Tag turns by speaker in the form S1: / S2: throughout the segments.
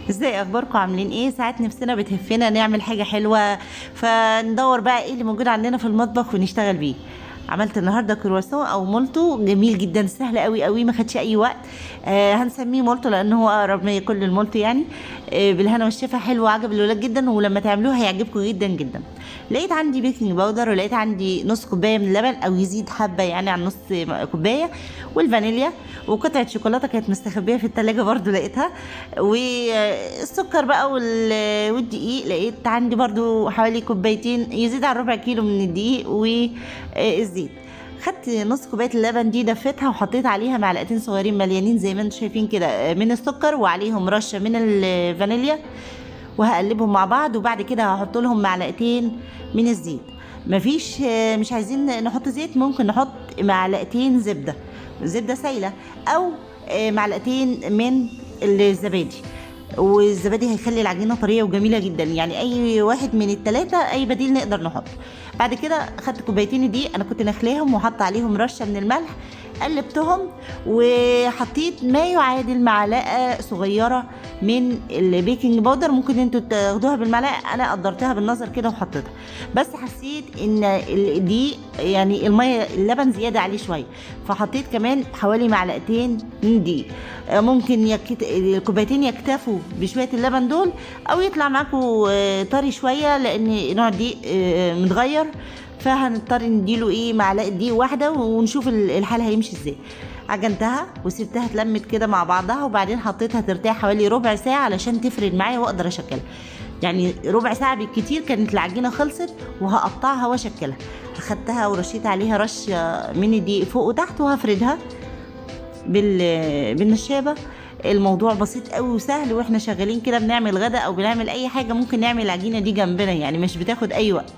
S1: ازاي اخباركم عاملين ايه ساعات نفسنا بتهفنا نعمل حاجه حلوه فندور بقى ايه اللي موجود عندنا في المطبخ ونشتغل بيه عملت النهارده كرواسون او مولتو جميل جدا سهل قوي قوي ما خدش اي وقت آه هنسميه مولتو لان هو اقرب ما يكون للمولتو يعني آه بالهنا والشفا حلو وعجب الولاد جدا ولما تعملوه هيعجبكم جدا جدا لقيت عندي بيكنج باودر ولقيت عندي نص كوبايه من اللبن او يزيد حبه يعني عن نص كوبايه والفانيليا وقطعه شوكولاته كانت مستخبيه في التلاجة برضو لقيتها والسكر بقى وال- والدقيق لقيت عندي برضو حوالي كوبايتين يزيد عن ربع كيلو من الدقيق والزيت خدت نص كوبايه اللبن دي دفتها وحطيت عليها معلقتين صغيرين مليانين زي ما انتم شايفين كده من السكر وعليهم رشه من الفانيليا وهقلبهم مع بعض وبعد كده هحط لهم معلقتين من الزيت مفيش مش عايزين نحط زيت ممكن نحط معلقتين زبده زبده سايله او معلقتين من الزبادي والزبادي هيخلي العجينه طريه وجميله جدا يعني اي واحد من الثلاثه اي بديل نقدر نحطه بعد كده خدت كوبايتين دي انا كنت نخلاهم وحط عليهم رشه من الملح قلبتهم وحطيت ما يعادل معلقه صغيره من البيكنج باودر ممكن انتوا تاخدوها بالمعلقه انا قدرتها بالنظر كده وحطيتها بس حسيت ان دي يعني الميه اللبن زياده عليه شويه فحطيت كمان حوالي معلقتين من دي ممكن يكت... الكوبايتين يكتفوا بشويه اللبن دول او يطلع معاكم طري شويه لان نوع دي متغير فهنضطر نديله ايه معلقه دي واحده ونشوف الحال هيمشي ازاي عجنتها وسبتها اتلمت كده مع بعضها وبعدين حطيتها ترتاح حوالي ربع ساعه علشان تفرد معايا واقدر اشكلها يعني ربع ساعه بالكتير كانت العجينه خلصت وهقطعها واشكلها اخدتها ورشيت عليها رشه من الدقيق فوق وتحت وهفردها بال... بالنشابه الموضوع بسيط قوي وسهل واحنا شغالين كده بنعمل غدا او بنعمل اي حاجه ممكن نعمل العجينه دي جنبنا يعني مش بتاخد اي وقت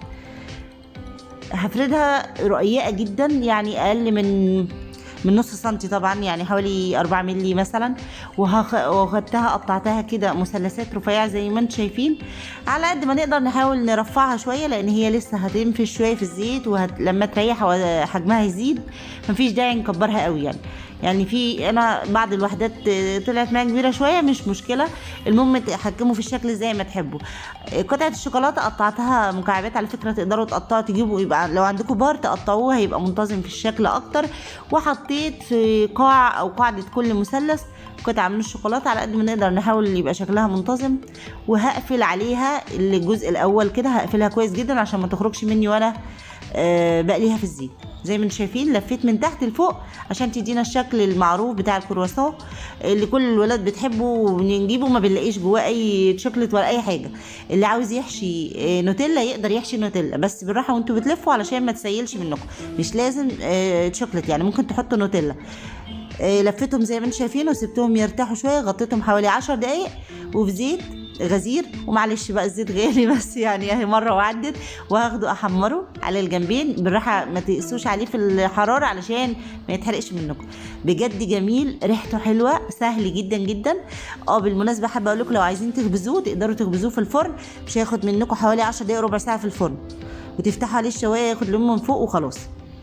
S1: هفردها رقيقه جدا يعني اقل من من نص سنتي طبعا يعني حوالي 4 مللي مثلا وخدتها قطعتها كده مثلثات رفيعه زي ما انتم شايفين على قد ما نقدر نحاول نرفعها شويه لان هي لسه هتنفش شويه في الزيت ولما تريح حجمها يزيد مفيش داعي نكبرها قوي يعني يعني في انا بعض الوحدات طلعت معايا كبيره شويه مش مشكله المهم تحكموا في الشكل زي ما تحبوا قطعه الشوكولاته قطعتها مكعبات على فكره تقدروا تقطعوا تجيبوا يبقى لو عندكم بار تقطعوه هيبقى منتظم في الشكل اكتر وحطيت في قاع او قاعده كل مثلث قطعه من الشوكولاته على قد ما نقدر نحاول يبقى شكلها منتظم وهقفل عليها الجزء الاول كده هقفلها كويس جدا عشان ما تخرجش مني وانا أه بقليها في الزيت زي ما انتم شايفين لفيت من تحت لفوق عشان تدينا الشكل المعروف بتاع الكرواسون اللي كل الولاد بتحبه ونجيبه ما بنلاقيش جواه اي شوكليت ولا اي حاجه اللي عاوز يحشي نوتيلا يقدر يحشي نوتيلا بس بالراحه وانتوا بتلفوا علشان ما تسيلش منكم مش لازم شوكليت يعني ممكن تحطوا نوتيلا لفيتهم زي ما انتم شايفين وسبتهم يرتاحوا شويه غطيتهم حوالي 10 دقايق وفي زيت غزير ومعلش بقى الزيت غالي بس يعني اهي مره وعدت وهاخده احمره على الجنبين بالراحه ما تقسوش عليه في الحراره علشان ما يتحرقش منكم بجد جميل ريحته حلوه سهل جدا جدا اه بالمناسبه حابه اقول لكم لو عايزين تخبزوه تقدروا تخبزوه في الفرن مش هياخد منكم حوالي 10 دقايق ربع ساعه في الفرن وتفتحوا عليه الشوايه ياخد لون من فوق وخلاص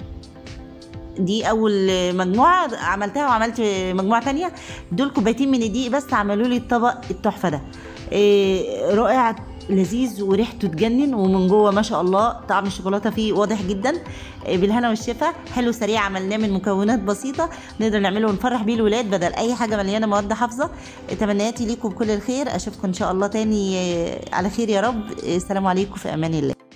S1: دي اول مجموعه عملتها وعملت مجموعه تانية دول كوبايتين من الدقيق بس عملوا لي الطبق التحفه ده إيه رائع لذيذ وريحته تجنن ومن جوه ما شاء الله طعم الشوكولاته فيه واضح جدا إيه بالهنا والشفا حلو سريع عملناه من مكونات بسيطه نقدر نعمله ونفرح بيه الولاد بدل اي حاجه مليانه مواد حافظه تمنياتي ليكم كل الخير اشوفكم ان شاء الله تاني على خير يا رب السلام عليكم في امان الله